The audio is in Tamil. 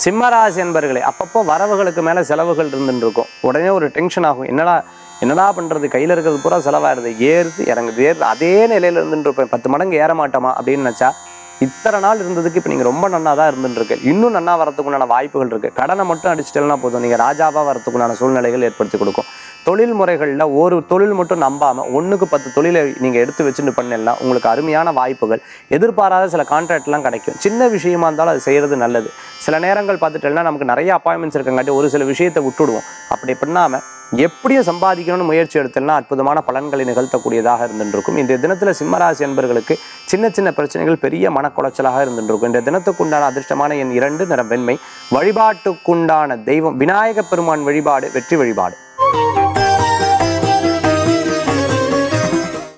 சிம்மராசி என்பர்களே அப்பப்போ வரவுகளுக்கு மேலே செலவுகள் இருந்துட்டு இருக்கும் உடனே ஒரு டென்ஷன் ஆகும் என்னடா என்னடா பண்ணுறது கையில் இருக்கிறது பூரா செலவாயிருது ஏறுது இறங்குது ஏறுது அதே நிலையில் இருந்துட்டு இருப்பேன் பத்து மடங்கு ஏற மாட்டோமா அப்படின்னு நினச்சா இத்தனை நாள் இருந்ததுக்கு இப்போ நீங்கள் ரொம்ப நன்னா தான் இருந்துட்டு இருக்கு இன்னும் நன்னா வரதுக்குண்டான வாய்ப்புகள் இருக்குது கடனை மட்டும் அடிச்சிட்டேன்னா போதும் நீங்கள் ராஜாவாக வரதுக்குண்டான சூழ்நிலைகள் ஏற்படுத்தி கொடுக்கும் தொழில் முறைகளில் ஒரு தொழில் மட்டும் நம்பாமல் ஒன்றுக்கு பத்து தொழிலை நீங்கள் எடுத்து வச்சுட்டு பண்ணலாம் உங்களுக்கு அருமையான வாய்ப்புகள் எதிர்பாராத சில கான்ட்ராக்ட்லாம் கிடைக்கும் சின்ன விஷயமா இருந்தாலும் அது செய்கிறது நல்லது சில நேரங்கள் பார்த்துட்டேன்னா நமக்கு நிறைய அப்பாயின்மெண்ட்ஸ் இருக்கங்காட்டி ஒரு சில விஷயத்தை விட்டுடுவோம் அப்படி பண்ணாமல் எப்படியும் சம்பாதிக்கணும்னு முயற்சி எடுத்தோம்னா அற்புதமான பலன்களை நிகழ்த்தக்கூடியதாக இருந்துருக்கும் இன்றைய தினத்தில் சிம்மராசி என்பர்களுக்கு சின்ன சின்ன பிரச்சனைகள் பெரிய மனக்குடைச்சலாக இருந்துருக்கும் இன்றைய தினத்துக்குண்டான அதிர்ஷ்டமான என் இரண்டு நிறம் வெண்மை வழிபாட்டுக்குண்டான தெய்வம் விநாயக பெருமான் வழிபாடு வெற்றி வழிபாடு